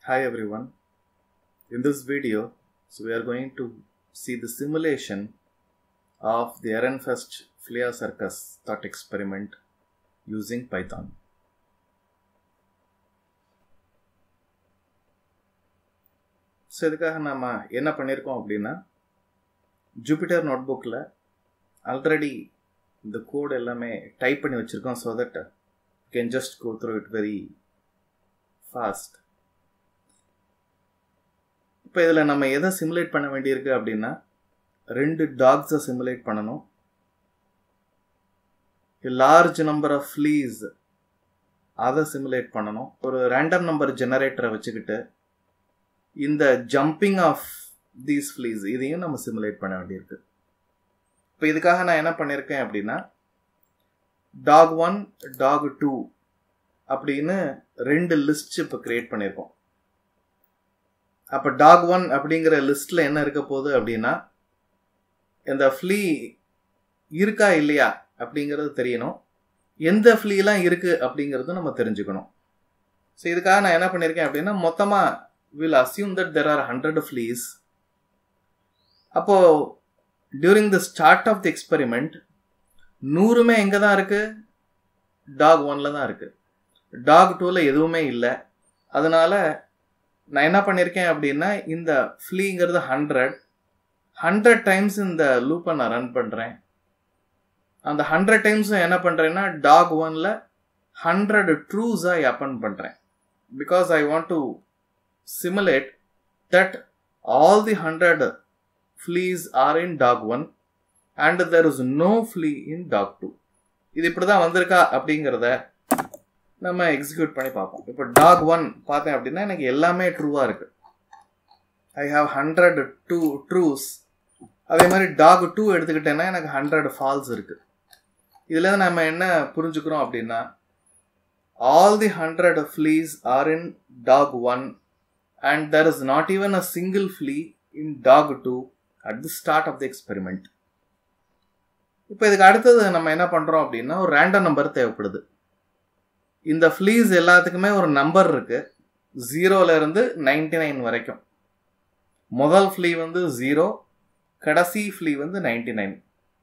Hi everyone. In this video, so we are going to see the simulation of the Ehrenfest Flea Circus thought experiment using Python. So இதுக்காக நம்ம என்ன பண்ணியிருக்கோம் அப்படின்னா Jupyter நோட்புக்கில் already இந்த code எல்லாமே type பண்ணி வச்சுருக்கோம் so that can just go through it very fast இப்போ இதில் நம்ம எதை சிமுலேட் பண்ண வேண்டியிருக்கு அப்படின்னா ரெண்டு டாக்ஸை சிமுலேட் பண்ணணும் லார்ஜ் நம்பர் ஆஃப் ஃப்ளீஸ் அதை சிமுலேட் பண்ணணும் ஒரு ரேண்டம் நம்பர் ஜெனரேட்டரை வச்சுக்கிட்டு இந்த ஜம்பிங் ஆஃப் தீஸ் ஃப்ளீஸ் இதையும் நம்ம சிமுலேட் பண்ண வேண்டியிருக்கு இப்போ இதுக்காக நான் என்ன பண்ணியிருக்கேன் அப்படின்னா டாக் ஒன் டாக் டூ அப்படின்னு ரெண்டு லிஸ்ட் இப்போ கிரியேட் பண்ணியிருக்கோம் அப்போ டாக் ஒன் அப்படிங்கிற லிஸ்ட்டில் என்ன இருக்க போகுது அப்படின்னா இந்த ஃப்ளீ இருக்கா இல்லையா அப்படிங்கிறது தெரியணும் எந்த ஃப்ளீலாம் இருக்குது அப்படிங்கிறது நம்ம தெரிஞ்சுக்கணும் ஸோ இதுக்காக நான் என்ன பண்ணியிருக்கேன் அப்படின்னா மொத்தமாக will assume that there are hundred fleas அப்போது during the start of the experiment நூறுமே எங்கே தான் இருக்குது டாக் ஒனில் தான் இருக்குது டாக் டூவில் எதுவுமே இல்லை அதனால் நான் என்ன பண்ணியிருக்கேன் அப்படின்னா இந்த ஃப்ளீங்கிறது ஹண்ட்ரட் ஹண்ட்ரட் டைம்ஸ் இந்த லூப்பை நான் ரன் பண்ணுறேன் அந்த ஹண்ட்ரட் டைம்ஸும் என்ன பண்ணுறேன்னா டாக் ஒனில் ஹண்ட்ரட் ட்ரூஸாக அப்பன் பண்ணுறேன் because I want to simulate that all the 100 fleas are in dog 1 and there is no flea in dog 2 இது இப்படி தான் வந்திருக்கா அப்படிங்கிறத நம்ம எக்ஸிக்யூட் பண்ணி பார்ப்போம் இப்போ டாக் ஒன் பார்த்தேன் அப்படின்னா எனக்கு எல்லாமே ட்ரூவாக இருக்கு I have hundred two trues அதே மாதிரி டாக் டூ எடுத்துக்கிட்டேன்னா எனக்கு ஹண்ட்ரட் ஃபால்ஸ் இருக்கு இதில் நம்ம என்ன புரிஞ்சுக்கிறோம் அப்படின்னா all the hundred fleas are in dog one and there is not even a single flea in dog 2 at the start of the experiment. இப்போ இதுக்கு அடுத்தது நம்ம என்ன பண்ணுறோம் அப்படின்னா ஒரு ரேண்டம் நம்பர் தேவைப்படுது இந்த ஃப்ளீஸ் எல்லாத்துக்குமே ஒரு நம்பர் இருக்கு ஜீரோலேருந்து நைன்டி நைன் வரைக்கும் முதல் ஃப்ளீ வந்து ஜீரோ கடைசி ஃப்ளீ வந்து நைன்டி நைன்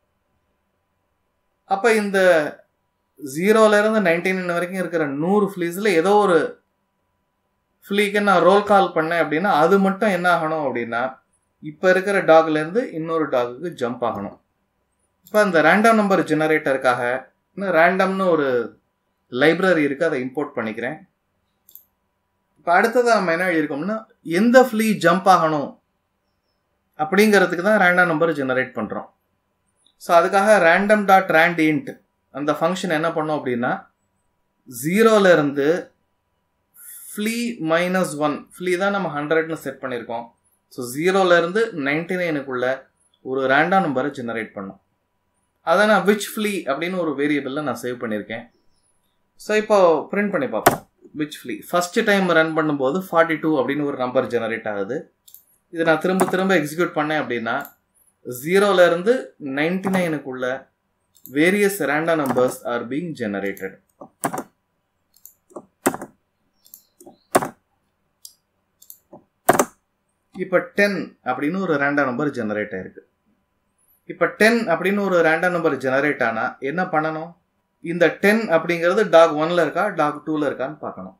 அப்போ இந்த ஜீரோலேருந்து நைன்டி நைன் வரைக்கும் இருக்கிற நூறு ஃப்ளீஸில் ஏதோ ஒரு ஃப்ளீக்கு நான் ரோல் கால் பண்ணேன் அப்படின்னா அது மட்டும் என்ன ஆகணும் அப்படின்னா இப்போ இருக்கிற டாக்லேருந்து இன்னொரு டாகுக்கு ஜம்ப் ஆகணும் இப்போ அந்த ரேண்டம் நம்பர் ஜெனரேட்டருக்காக இன்னும் ரேண்டம்னு ஒரு லைப்ரரி இருக்குது அதை இம்போர்ட் பண்ணிக்கிறேன் இப்போ அடுத்ததாக நம்ம என்ன எழுதியிருக்கோம்னா எந்த ஃப்ளீ ஜம்ப் ஆகணும் அப்படிங்கிறதுக்கு தான் ரேண்டம் நம்பர் ஜெனரேட் பண்ணுறோம் ஸோ அதுக்காக ரேண்டம் டாட் ரேண்ட் இன்ட் அந்த ஃபங்க்ஷன் என்ன பண்ணோம் அப்படின்னா ஜீரோலேருந்து ஃப்ளீ மைனஸ் ஒன் ஃப்ளீ தான் நம்ம ஹண்ட்ரட்னு செட் பண்ணியிருக்கோம் ஸோ ஜீரோலேருந்து நைன்டி நைனுக்குள்ள ஒரு ரேண்டம் நம்பரை ஜெனரேட் பண்ணோம் அதை நான் விச் ஃப்ளீ அப்படின்னு ஒரு வேரியபிளில் நான் சேவ் பண்ணியிருக்கேன் ஸோ இப்போ பிரிண்ட் பண்ணி பார்ப்போம் which flea first time run பண்ணும்போது ஃபார்ட்டி டூ அப்படின்னு ஒரு நம்பர் ஜெனரேட் ஆகுது இதை நான் திரும்ப திரும்ப எக்ஸிக்யூட் பண்ணேன் அப்படின்னா ஜீரோலேருந்து நைன்டி நைனுக்குள்ள various random numbers are being generated இப்போ டென் அப்படின்னு ஒரு ரேண்டம் நம்பர் ஜெனரேட் ஆயிருக்கு இப்போ டென் அப்படின்னு ஒரு ரேண்டம் நம்பர் ஜெனரேட் ஆனால் என்ன பண்ணணும் இந்த டென் அப்படிங்கிறது டாக் ஒன்ல இருக்கா டாக் டூல இருக்கான்னு பார்க்கணும்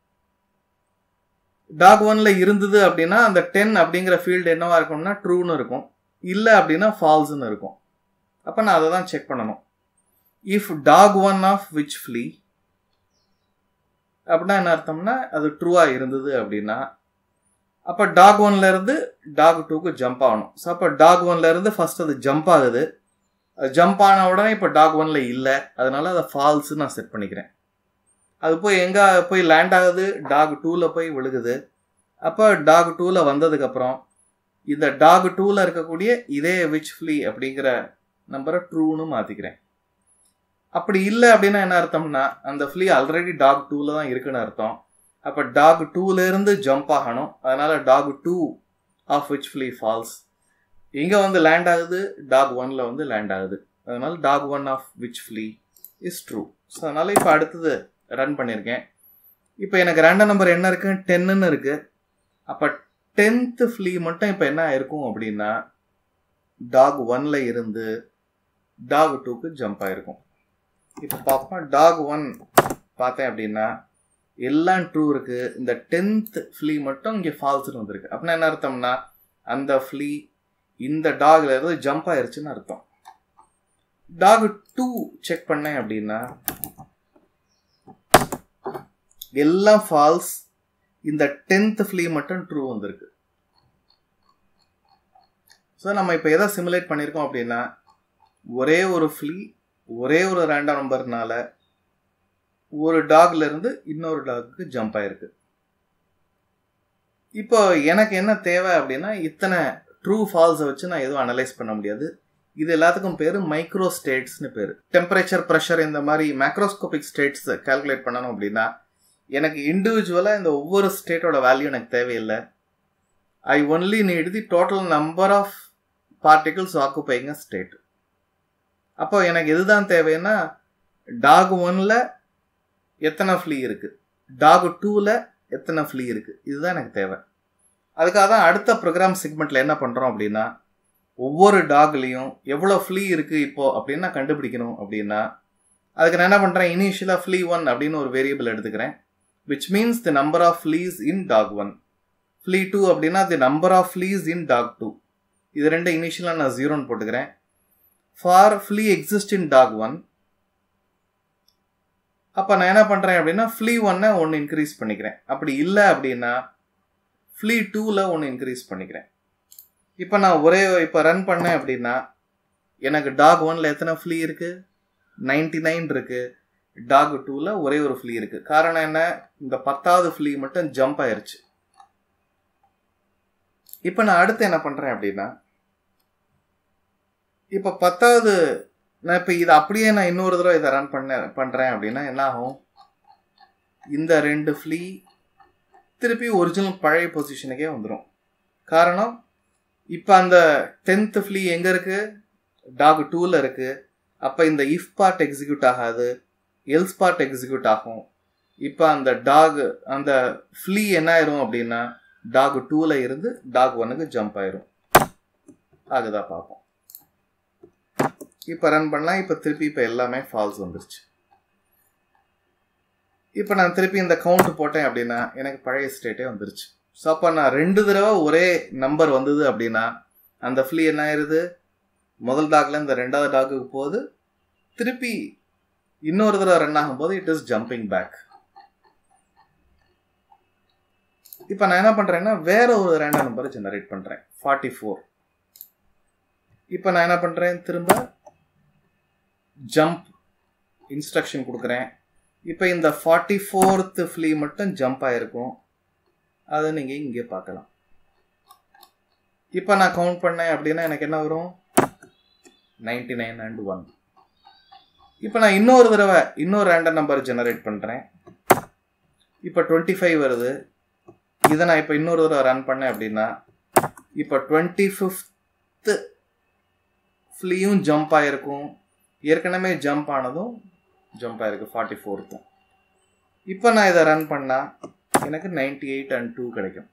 டாக் ஒன்ல இருந்தது அப்படின்னா அந்த டென் அப்படிங்கிற ஃபீல்டு என்னவா இருக்கும்னா ட்ரூன்னு இருக்கும் இல்லை அப்படின்னா ஃபால்ஸ்னு இருக்கும் அப்போ நான் அதை தான் செக் பண்ணணும் if dog one of which flea அப்படின்னா என்ன அர்த்தம்னா அது ட்ரூவாக இருந்தது அப்படின்னா அப்போ டாக் ஒன்ல இருந்து டாக் டூக்கு ஜம்ப் ஆகணும் ஸோ அப்போ டாக் ஒன்ல இருந்து ஃபர்ஸ்ட் அது ஜம்ப் ஆகுது அது ஜம்ப் ஆன உடனே இப்போ டாக் ஒன்ல இல்லை அதனால அதை ஃபால்ஸ் நான் செட் பண்ணிக்கிறேன் அது போய் எங்கே போய் லேண்ட் ஆகுது டாக் டூவில் போய் விழுகுது அப்போ டாக் டூவில் வந்ததுக்கப்புறம் இந்த டாக் டூவில் இருக்கக்கூடிய இதே விச் ஃப்ளீ அப்படிங்கிற நம்பரை ட்ரூன்னு மாற்றிக்கிறேன் அப்படி இல்லை அப்படின்னா என்ன அர்த்தம்னா அந்த ஃப்ளீ ஆல்ரெடி டாக் டூவில் தான் இருக்குன்னு அர்த்தம் அப்போ டாக் டூலேருந்து ஜம்ப் ஆகணும் அதனால் dog two of which flea falls எங்கே வந்து லேண்ட் ஆகுது டாக் ஒனில் வந்து லேண்ட் ஆகுது அதனால் dog one of which flea is true so அதனால் இப்போ அடுத்தது ரன் பண்ணியிருக்கேன் இப்போ எனக்கு ரேண்டம் நம்பர் என்ன இருக்குது டென்னுன்னு இருக்குது அப்போ டென்த்து ஃப்ளீ மட்டும் இப்போ என்ன ஆயிருக்கும் அப்படின்னா டாக் ஒன்ல இருந்து டாக் டூக்கு ஜம்ப் ஆயிருக்கும் இப்போ பார்ப்போம் டாக் ஒன் பார்த்தேன் அப்படின்னா எல்லாம் ட்ரூ இருக்கு இந்த டென்த் ஃப்ளீ மட்டும் இங்கே ஃபால்ஸ்னு வந்திருக்கு அப்படின்னா என்ன அர்த்தம்னா அந்த ஃப்ளீ இந்த டாக்ல இருந்து ஜம்ப் ஆயிருச்சுன்னு அர்த்தம் டாக் டூ செக் பண்ணேன் அப்படின்னா எல்லாம் ஃபால்ஸ் இந்த டென்த் ஃப்ளீ மட்டும் ட்ரூ வந்திருக்கு ஸோ நம்ம இப்போ எதை சிமுலேட் பண்ணியிருக்கோம் அப்படின்னா ஒரே ஒரு ஃப்ளீ ஒரே ஒரு ரேண்டம் நம்பர்னால ஒரு டாக்ல இருந்து இன்னொரு டாக்கு ஜம்ப் ஆயிருக்கு இப்போ எனக்கு என்ன தேவை அப்படின்னா இத்தனை ட்ரூ ஃபால்ஸை வச்சு நான் எதுவும் அனலைஸ் பண்ண முடியாது இது எல்லாத்துக்கும் பேர் மைக்ரோ ஸ்டேட்ஸ்னு பேர் டெம்பரேச்சர் ப்ரெஷர் இந்த மாதிரி மேக்ரோஸ்கோபிக் ஸ்டேட்ஸ் கால்குலேட் பண்ணணும் அப்படின்னா எனக்கு இண்டிவிஜுவலாக இந்த ஒவ்வொரு ஸ்டேட்டோட வேல்யூ எனக்கு தேவையில்லை I only need the total number of particles occupying state அப்போ எனக்கு எதுதான் தேவைன்னா டாக் ஒன்ல எத்தனை ஃப்ளீ இருக்கு டாக் டூவில் எத்தனை ஃப்ளீ இருக்கு இதுதான் எனக்கு தேவை அதுக்காக தான் அடுத்த ப்ரோக்ராம் செக்மெண்ட்ல என்ன பண்ணுறோம் அப்படின்னா ஒவ்வொரு டாக்லேயும் எவ்வளோ ஃப்ளீ இருக்கு இப்போ அப்படின்னு நான் கண்டுபிடிக்கணும் அப்படின்னா அதுக்கு நான் என்ன பண்ணுறேன் இனிஷியலாக ஃப்ளீ ஒன் அப்படின்னு ஒரு வேரியபிள் எடுத்துக்கிறேன் which means the number of fleas in dog one flea two அப்படின்னா the number of fleas in dog two இது ரெண்டு இனிஷியலாக நான் ஜீரோன்னு போட்டுக்கிறேன் for flea exist in dog one அப்போ நான் என்ன பண்ணுறேன் அப்படின்னா ஃப்ளீ ஒன்னை ஒன்று இன்க்ரீஸ் பண்ணிக்கிறேன் அப்படி இல்லை அப்படின்னா ஃப்ளீ டூவில் ஒன்று இன்க்ரீஸ் பண்ணிக்கிறேன் இப்போ நான் ஒரே இப்போ ரன் பண்ணேன் அப்படின்னா எனக்கு டாக் ஒன்ல எத்தனை ஃப்ளீ இருக்கு நைன்டி நைன் இருக்கு டாக் டூவில் ஒரே ஒரு ஃப்ளீ இருக்கு காரணம் என்ன இந்த பத்தாவது ஃப்ளீ மட்டும் ஜம்ப் ஆயிருச்சு இப்போ நான் அடுத்து என்ன பண்ணுறேன் அப்படின்னா இப்போ பத்தாவது நான் இப்போ இதை அப்படியே நான் இன்னொரு தடவை இதை ரன் பண்ண பண்ணுறேன் அப்படின்னா என்ன ஆகும் இந்த ரெண்டு ஃப்ளீ திருப்பி ஒரிஜினல் பழைய பொசிஷனுக்கே வந்துடும் காரணம் இப்போ அந்த டென்த்து ஃப்ளீ எங்கே இருக்கு டாக் டூவில் இருக்கு அப்போ இந்த இஃப் பார்ட் எக்ஸிக்யூட் ஆகாது எல்ஸ் பார்ட் எக்ஸிக்யூட் ஆகும் இப்போ அந்த டாக் அந்த ஃப்ளீ என்ன ஆயிரும் அப்படின்னா டாக் டூவில் இருந்து டாக் ஒனுக்கு ஜம்ப் ஆயிரும் ஆகுதா பார்ப்போம் இப்போ ரன் பண்ணலாம் இப்போ திருப்பி இப்போ எல்லாமே ஃபால்ஸ் வந்துருச்சு இப்போ நான் திருப்பி இந்த கவுண்ட் போட்டேன் அப்படின்னா எனக்கு பழைய ஸ்டேட்டே வந்துருச்சு ஸோ அப்போ நான் ரெண்டு தடவை ஒரே நம்பர் வந்தது அப்படின்னா அந்த ஃப்ளீ என்ன ஆயிருது முதல் டாக்ல இந்த ரெண்டாவது டாக்குக்கு போகுது திருப்பி இன்னொரு தடவை ரன் ஆகும்போது இட் இஸ் ஜம்பிங் பேக் இப்போ நான் என்ன பண்ணுறேன்னா வேற ஒரு ரேண்டம் நம்பரை ஜெனரேட் பண்ணுறேன் ஃபார்ட்டி ஃபோர் இப்போ நான் என்ன பண்ணுறேன் திரும்ப ஜம்ப் இன்ஸ்ட்ரக்ஷன் கொடுக்குறேன் இப்போ இந்த ஃபார்ட்டி ஃபோர்த் ஃப்ளீ மட்டும் ஜம்ப் ஆகிருக்கும் அதை நீங்கள் இங்கே பார்க்கலாம் இப்போ நான் கவுண்ட் பண்ணேன் அப்படின்னா எனக்கு என்ன வரும் நைன்டி நைன் அண்ட் ஒன் இப்போ நான் இன்னொரு தடவை இன்னொரு ரேண்டம் நம்பர் ஜெனரேட் பண்ணுறேன் இப்போ டுவெண்ட்டி ஃபைவ் வருது இதை நான் இப்போ இன்னொரு தடவை ரன் பண்ணேன் அப்படின்னா இப்போ டுவெண்ட்டி ஃபிஃப்த்து ஃப்ளீயும் ஜம்ப் ஆகிருக்கும் ஏற்கனவே ஜம்ப் ஆனதும் ஜம்ப் ஆயிருக்கு ஃபார்ட்டி ஃபோர்த்தும் இப்போ நான் இதை ரன் பண்ணால் எனக்கு நைன்டி எயிட் அண்ட் டூ கிடைக்கும்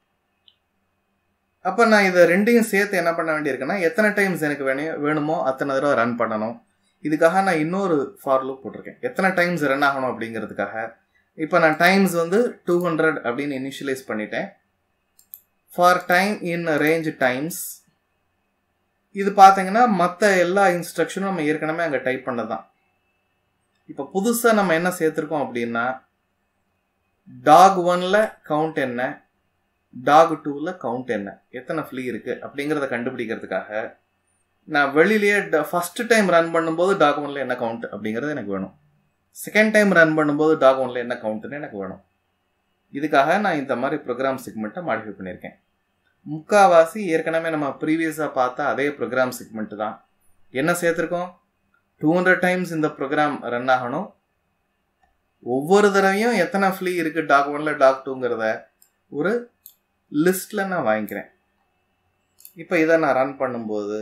அப்போ நான் இதை ரெண்டையும் சேர்த்து என்ன பண்ண வேண்டியிருக்குன்னா எத்தனை டைம்ஸ் எனக்கு வேணும் வேணுமோ அத்தனை தடவை ரன் பண்ணணும் இதுக்காக நான் இன்னொரு ஃபார் லூப் போட்டிருக்கேன் எத்தனை டைம்ஸ் ரன் ஆகணும் அப்படிங்கிறதுக்காக இப்போ நான் டைம்ஸ் வந்து டூ ஹண்ட்ரட் அப்படின்னு இனிஷியலைஸ் பண்ணிட்டேன் for time in range times இது பார்த்தீங்கன்னா மற்ற எல்லா இன்ஸ்ட்ரக்ஷனும் நம்ம ஏற்கனவே அங்கே டைப் பண்ணதான் இப்போ புதுசாக நம்ம என்ன சேர்த்துருக்கோம் அப்படின்னா டாக் ஒன்ல கவுண்ட் என்ன டாக் டூவில் கவுண்ட் என்ன எத்தனை ஃப்ளீ இருக்கு அப்படிங்கிறத கண்டுபிடிக்கிறதுக்காக நான் வெளியிலேயே ஃபர்ஸ்ட் டைம் ரன் பண்ணும்போது டாக் ஒன்ல என்ன கவுண்ட் அப்படிங்கிறது எனக்கு வேணும் செகண்ட் டைம் ரன் பண்ணும்போது டாக் ஒன்ல என்ன கவுண்ட்னு எனக்கு வேணும் இதுக்காக நான் இந்த மாதிரி ப்ரோக்ராம் செக்மெண்ட்டை மாடிஃபை பண்ணியிருக்கேன் முக்காவாசி ஏற்கனவே நம்ம ப்ரீவியஸாக பார்த்த அதே ப்ரோக்ராம் செக்மெண்ட் தான் என்ன சேர்த்துருக்கோம் டூ ஹண்ட்ரட் டைம்ஸ் இந்த ப்ரோக்ராம் ரன் ஆகணும் ஒவ்வொரு தடவையும் எத்தனை ஃப்ளீ இருக்கு டாக் ஒன்ல டாக் டூங்கிறத ஒரு லிஸ்ட்ல நான் வாங்கிக்கிறேன் இப்போ இதை நான் ரன் பண்ணும்போது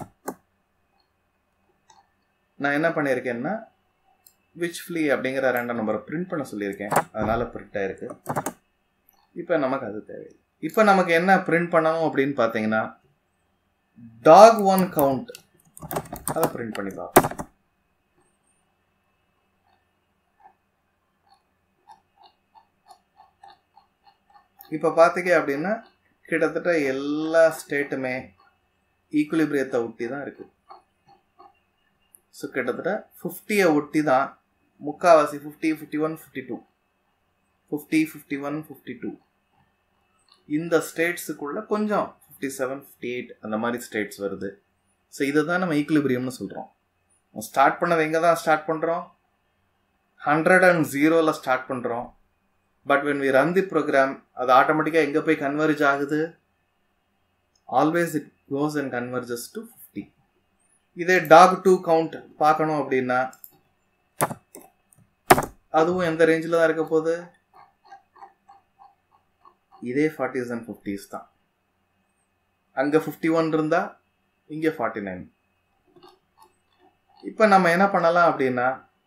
நான் என்ன பண்ணியிருக்கேன்னா விச் ஃப்ளீ அப்படிங்கிற ரெண்டாம் நம்பரை பிரிண்ட் பண்ண சொல்லியிருக்கேன் அதனால பிரிண்ட் ஆயிருக்கு இப்போ நமக்கு அது தேவையில்லை இப்போ நமக்கு என்ன பிரிண்ட் பண்ணணும் அப்படின்னு பார்த்தீங்கன்னா டாக் ஒன் கவுண்ட் அதை பிரிண்ட் பண்ணி பார்ப்போம் இப்போ பார்த்தீங்க அப்படின்னா கிட்டத்தட்ட எல்லா ஸ்டேட்டுமே ஈக்குலிபிரியத்தை ஒட்டி தான் இருக்கு ஸோ கிட்டத்தட்ட ஃபிஃப்டியை ஒட்டி தான் முக்காவாசி fifty fifty one fifty two fifty fifty one fifty two இந்த ஸ்டேட்ஸுக்குள்ள கொஞ்சம் ஃபிஃப்டி செவன் ஃபிஃப்டி எயிட் அந்த மாதிரி ஸ்டேட்ஸ் வருது ஸோ இதை தான் நம்ம ஈக்குலிபிரியம்னு சொல்கிறோம் ஸ்டார்ட் பண்ணது எங்கே தான் ஸ்டார்ட் பண்ணுறோம் ஹண்ட்ரட் அண்ட் ஜீரோவில் ஸ்டார்ட் பண்ணுறோம் but when we run the program அது ஆட்டோமேட்டிக்காக எங்கே போய் கன்வர்ஜ் ஆகுது always it goes and converges to fifty இதே டாக் டூ கவுண்ட் பார்க்கணும் அப்படின்னா அதுவும் எந்த ரேஞ்சில் தான் இருக்க போகுது இதே ஃபார்ட்டிஸ் அண்ட் ஃபிஃப்டிஸ் தான் அங்கே ஃபிஃப்டி ஒன் இருந்தால் இங்கே ஃபார்ட்டி நைன் இப்போ நம்ம என்ன பண்ணலாம் அப்படின்னா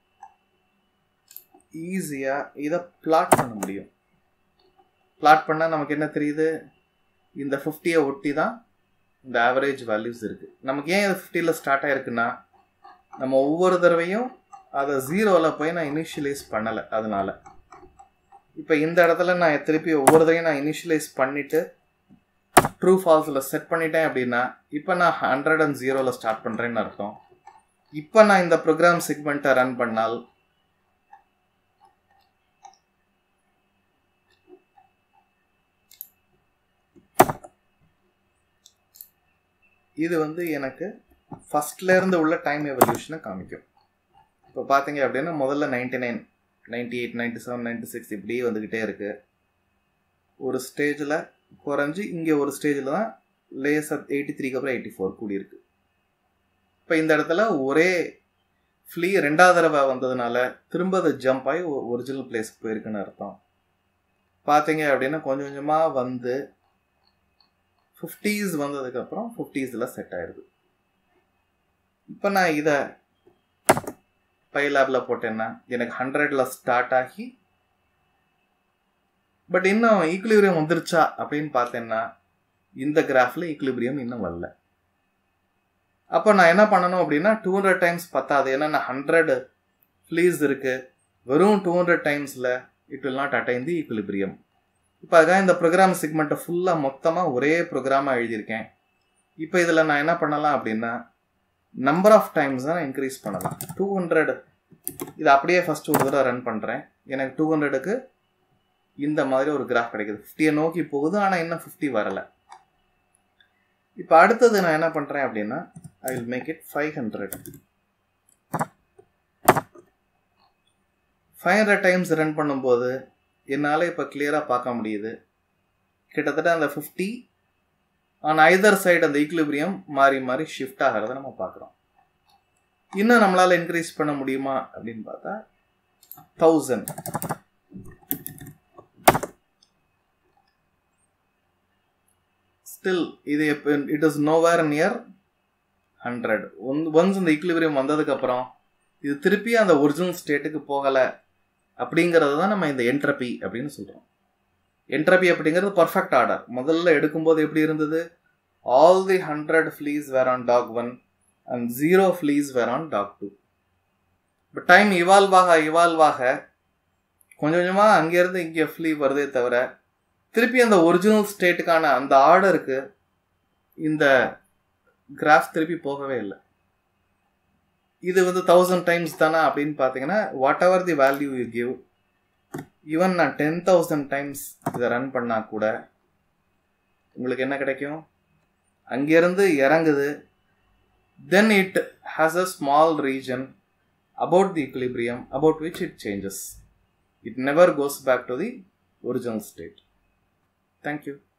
ஈஸியாக இதை பிளாட் பண்ண முடியும் பிளாட் பண்ணால் நமக்கு என்ன தெரியுது இந்த ஃபிஃப்டியை ஒட்டி தான் இந்த ஆவரேஜ் வேல்யூஸ் இருக்குது நமக்கு ஏன் இது ஃபிஃப்டியில் ஸ்டார்ட் ஆயிருக்குன்னா நம்ம ஒவ்வொரு தடவையும் அதை ஜீரோவில் போய் நான் இனிஷியலைஸ் பண்ணலை அதனால இப்போ இந்த இடத்துல நான் திருப்பி ஒவ்வொரு தடவையும் நான் இனிஷியலைஸ் பண்ணிவிட்டு ட்ரூ ஃபால்ஸில் செட் பண்ணிட்டேன் அப்படின்னா இப்போ நான் ஹண்ட்ரட் அண்ட் ஜீரோவில் ஸ்டார்ட் பண்ணுறேன்னு அர்த்தம் இப்போ நான் இந்த ப்ரோக்ராம் செக்மெண்ட்டை ரன் பண்ணால் இது வந்து எனக்கு ஃபஸ்ட்ல இருந்து உள்ள டைம் எவல்யூஷனை காமிக்கும் இப்போ பார்த்தீங்க அப்படின்னா முதல்ல ninety nine ninety eight ninety seven ninety six இப்படியே வந்துக்கிட்டே இருக்கு ஒரு ஸ்டேஜில் குறைஞ்சி இங்கே ஒரு ஸ்டேஜில் தான் லேசர் எயிட்டி த்ரீக்கு அப்புறம் எயிட்டி ஃபோர் கூடியிருக்கு இப்போ இந்த இடத்துல ஒரே ஃப்ளீ ரெண்டாவது தடவை வந்ததுனால திரும்ப அது ஜம்ப் ஆகி ஒரிஜினல் பிளேஸ்க்கு போயிருக்குன்னு அர்த்தம் பார்த்தீங்க அப்படின்னா கொஞ்சம் கொஞ்சமாக வந்து ஃபிஃப்டீஸ் வந்ததுக்கப்புறம் ஃபிஃப்டீஸில் செட் ஆயிடுது இப்போ நான் இதை பை லேபில் போட்டேன்னா எனக்கு ஹண்ட்ரடில் ஸ்டார்ட் ஆகி பட் இன்னும் ஈக்குலிபிரியம் வந்துருச்சா அப்படின்னு பார்த்தேன்னா இந்த கிராஃபில் ஈக்குலிபிரியம் இன்னும் வரல அப்போ நான் என்ன பண்ணணும் அப்படின்னா டூ ஹண்ட்ரட் டைம்ஸ் பத்தாது ஏன்னா நான் ஹண்ட்ரட் ஃப்ளீஸ் இருக்குது வெறும் டூ ஹண்ட்ரட் டைம்ஸில் it will not attain the equilibrium இப்போ அதுக்காக இந்த ப்ரோக்ராம் செக்மெண்ட்டை ஃபுல்லாக மொத்தமாக ஒரே ப்ரோக்ராமாக எழுதியிருக்கேன் இப்போ இதில் நான் என்ன பண்ணலாம் அப்படின்னா நம்பர் ஆஃப் டைம்ஸ் தான் இன்க்ரீஸ் பண்ணலாம் டூ ஹண்ட்ரட் இது அப்படியே ஃபஸ்ட்டு ஒரு தடவை ரன் பண்ணுறேன் எனக்கு டூ ஹண்ட்ரடுக்கு இந்த மாதிரி ஒரு கிராஃப் கிடைக்குது ஃபிஃப்டியை நோக்கி போகுது ஆனால் இன்னும் ஃபிஃப்டி வரலை இப்போ அடுத்தது நான் என்ன பண்ணுறேன் அப்படின்னா I will make it five hundred five hundred times run பண்ணும்போது என்னால் இப்போ கிளியராக பார்க்க முடியுது கிட்டத்தட்ட அந்த ஃபிஃப்டி ஆன் ஐதர் சைடு அந்த ஈக்குலிபிரியம் மாறி மாறி ஷிஃப்ட் ஆகிறத நம்ம பார்க்குறோம் இன்னும் நம்மளால் இன்க்ரீஸ் பண்ண முடியுமா அப்படின்னு பார்த்தா தௌசண்ட் ஸ்டில் இது it is nowhere near hundred one once இந்த ஈக்குலிபிரியம் வந்ததுக்கப்புறம் இது திருப்பி அந்த ஒரிஜினல் ஸ்டேட்டுக்கு போகலை அப்படிங்கிறது தான் நம்ம இந்த என்ட்ரபி அப்படின்னு சொல்கிறோம் என்ட்ரபி அப்படிங்கிறது பர்ஃபெக்ட் ஆர்டர் முதல்ல எடுக்கும்போது எப்படி இருந்தது all the hundred fleas were on dog one and zero fleas were on dog two இப்போ டைம் இவால்வ் ஆக இவால்வ் ஆக கொஞ்சம் கொஞ்சமாக அங்கேருந்து இங்கே ஃப்ளீ வருதே தவிர திருப்பி அந்த ஒரிஜினல் ஸ்டேட்டுக்கான அந்த ஆர்டருக்கு இந்த கிராஃப் திருப்பி போகவே இல்லை இது வந்து தௌசண்ட் டைம்ஸ் தானே அப்படின்னு பார்த்தீங்கன்னா whatever the value you give even நான் டென் தௌசண்ட் டைம்ஸ் இதை ரன் பண்ணால் கூட உங்களுக்கு என்ன கிடைக்கும் அங்கேருந்து இறங்குது then it has a small region about the equilibrium about which it changes. It never goes back to the original state. Thank you.